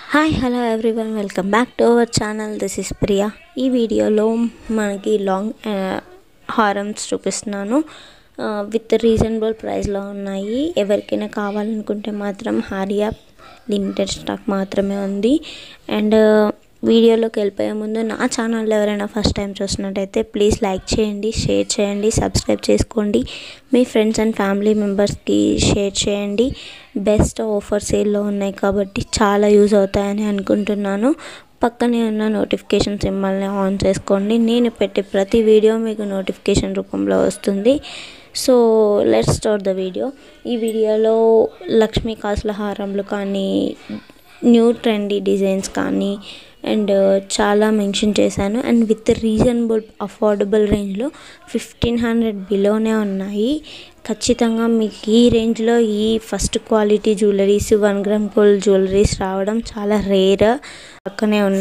hi hello everyone welcome back to our channel this is Priya ఈ వీడియోలో మనకి long హారమ్స్ చూపిస్తున్నాను విత్ రీజనబుల్ ప్రైస్లో ఉన్నాయి ఎవరికైనా కావాలనుకుంటే మాత్రం హారియా లిమిటెడ్ స్టాక్ మాత్రమే ఉంది అండ్ వీడియోలోకి వెళ్ళిపోయే ముందు నా ఛానల్ ఎవరైనా ఫస్ట్ టైం చూసినట్టయితే ప్లీజ్ లైక్ చేయండి షేర్ చేయండి సబ్స్క్రైబ్ చేసుకోండి మీ ఫ్రెండ్స్ అండ్ ఫ్యామిలీ మెంబర్స్కి షేర్ చేయండి బెస్ట్ ఆఫర్ సేల్లో ఉన్నాయి కాబట్టి చాలా యూజ్ అవుతాయని అనుకుంటున్నాను పక్కనే ఉన్న నోటిఫికేషన్ సింబల్ని ఆన్ చేసుకోండి నేను పెట్టే ప్రతి వీడియో మీకు నోటిఫికేషన్ రూపంలో వస్తుంది so let's start the video ఈ వీడియోలో లక్ష్మీ కాసుల హారంలు కానీ న్యూ ట్రెండీ డిజైన్స్ కానీ అండ్ చాలా మెన్షన్ చేశాను అండ్ విత్ రీజనబుల్ అఫోర్డబుల్ రేంజ్లో ఫిఫ్టీన్ హండ్రెడ్ బిలోనే ఉన్నాయి ఖచ్చితంగా మీకు ఈ రేంజ్లో ఈ first quality jewelleries one gram gold jewelleries రావడం చాలా రేర్ పక్కనే ఉన్న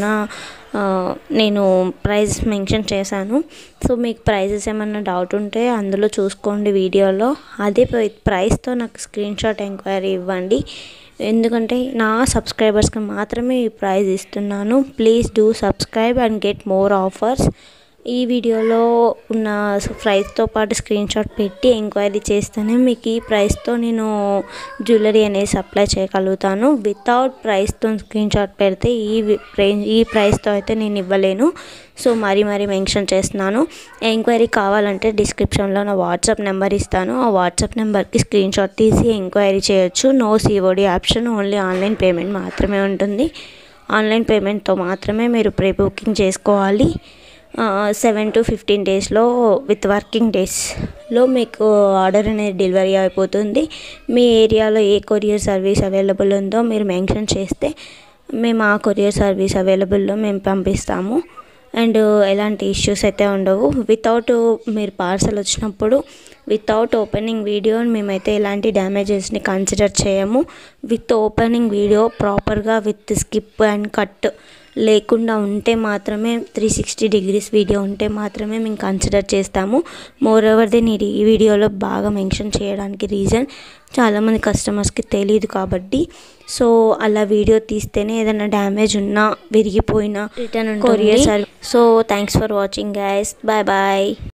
నేను ప్రైస్ మెన్షన్ చేశాను సో మీకు ప్రైజెస్ ఏమన్నా డౌట్ ఉంటే అందులో చూసుకోండి వీడియోలో అదే ప్రైస్తో నాకు స్క్రీన్ షాట్ ఎంక్వైరీ ఇవ్వండి ఎందుకంటే నా సబ్స్క్రైబర్స్కి మాత్రమే ఈ ప్రైజ్ ఇస్తున్నాను please do subscribe and get more offers ఈ వీడియోలో ఉన్న ప్రైస్తో పాటు స్క్రీన్ షాట్ పెట్టి ఎంక్వైరీ చేస్తేనే మీకు ఈ ప్రైస్తో నేను జ్యువెలరీ అనేది సప్లై చేయగలుగుతాను వితౌట్ ప్రైస్తో స్క్రీన్ షాట్ పెడితే ఈ రేంజ్ ఈ ప్రైస్తో అయితే నేను ఇవ్వలేను సో మరీ మరీ మెన్షన్ చేస్తున్నాను ఎంక్వైరీ కావాలంటే డిస్క్రిప్షన్లో నా వాట్సాప్ నెంబర్ ఇస్తాను ఆ వాట్సాప్ నెంబర్కి స్క్రీన్ షాట్ తీసి ఎంక్వైరీ చేయొచ్చు no COD option only online payment మాత్రమే ఉంటుంది ఆన్లైన్ పేమెంట్తో మాత్రమే మీరు ప్రీ బుకింగ్ చేసుకోవాలి సెవెన్ టు ఫిఫ్టీన్ డేస్లో విత్ వర్కింగ్ డేస్లో మీకు ఆర్డర్ అనేది డెలివరీ అయిపోతుంది మీ ఏరియాలో ఏ కొరియర్ సర్వీస్ అవైలబుల్ ఉందో మీరు మెన్షన్ చేస్తే మేము ఆ కొరియర్ సర్వీస్ అవైలబుల్లో మేము పంపిస్తాము అండ్ ఎలాంటి ఇష్యూస్ అయితే ఉండవు వితౌట్ మీరు పార్సల్ వచ్చినప్పుడు వితౌట్ ఓపెనింగ్ వీడియో మేమైతే ఎలాంటి డ్యామేజెస్ని కన్సిడర్ చేయము విత్ ఓపెనింగ్ వీడియో ప్రాపర్గా విత్ స్కిప్ అండ్ కట్ లేకుండా ఉంటే మాత్రమే త్రీ సిక్స్టీ డిగ్రీస్ వీడియో ఉంటే మాత్రమే మేము కన్సిడర్ చేస్తాము మోర్ ఓవర్ దెన్ ఈ వీడియోలో బాగా మెన్షన్ చేయడానికి రీజన్ చాలామంది కస్టమర్స్కి తెలియదు కాబట్టి సో అలా వీడియో తీస్తేనే ఏదైనా డ్యామేజ్ ఉన్నా విరిగిపోయినా return courier so thanks for watching guys bye bye